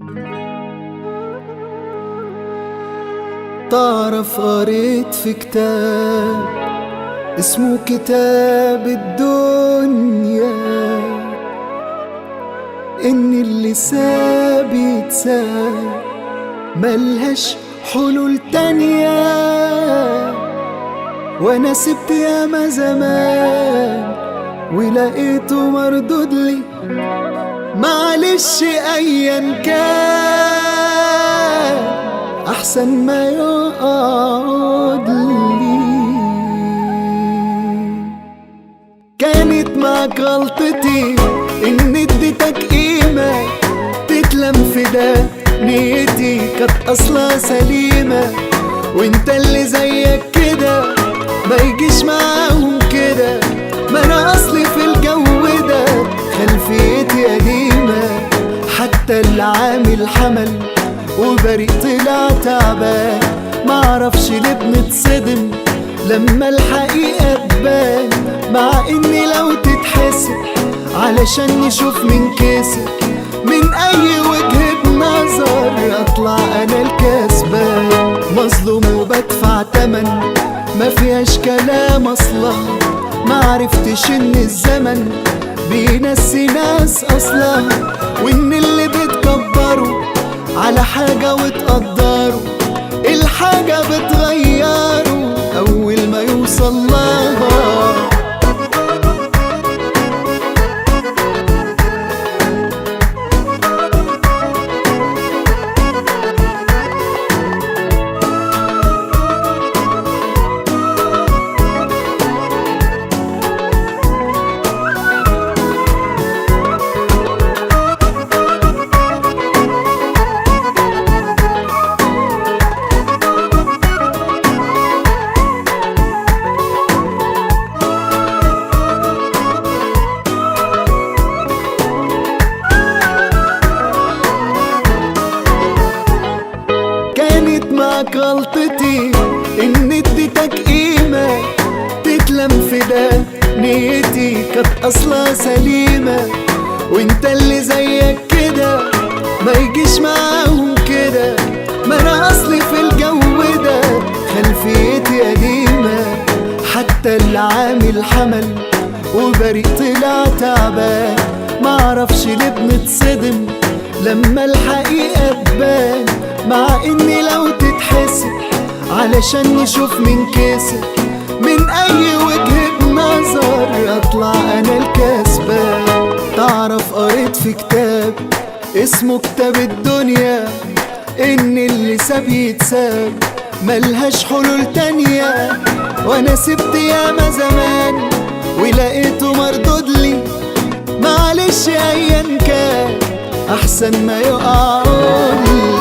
تعرف قريت في كتاب اسمه كتاب الدنيا ان اللي ساب يتساب ملهاش حلول تانية وانا سبت ياما زمان ولقيته مردود لي معلش ايا كان احسن ما يقعد لي كانت معاك غلطتي ان اديتك قيمة تتلم في ده نيتي كانت اصلا سليمة وانت اللي زيك كده ما يجيش معاهم كده ما انا اصلي في الجو ده خلفيتي قديمة حتى اللي عامل حمل وبريء طلع تعبان معرفش ليه بنتصدم لما الحقيقة تبان مع اني لو تتحسب علشان نشوف من كسب من اي وجهة نظر اطلع انا الكسبان مظلوم وبدفع تمن ما فيهاش كلام اصلا معرفتش ان الزمن بينسي ناس اصلا وان اللي بتكبروا على حاجة وتقدروا الحاجة بتغيره أول ما يوصل لها كانت معاك غلطتي ان اديتك قيمة تتلم في ده نيتي كانت اصلا سليمة وانت اللي زيك كده ما يجيش معاهم كده ما انا اصلي في الجو ده خلفيتي قديمة حتى اللي عامل حمل وبريء طلع تعبان معرفش ليه بنتصدم لما الحقيقة تبان مع اني لو تتحسب علشان نشوف من كسب من اي وجهة نظر اطلع انا الكسبان تعرف قريت في كتاب اسمه كتاب الدنيا ان اللي ساب يتساب ملهاش حلول تانية وانا سبت ياما زمان ولقيته مردود لي معلش ايا كان احسن ما يقعد لي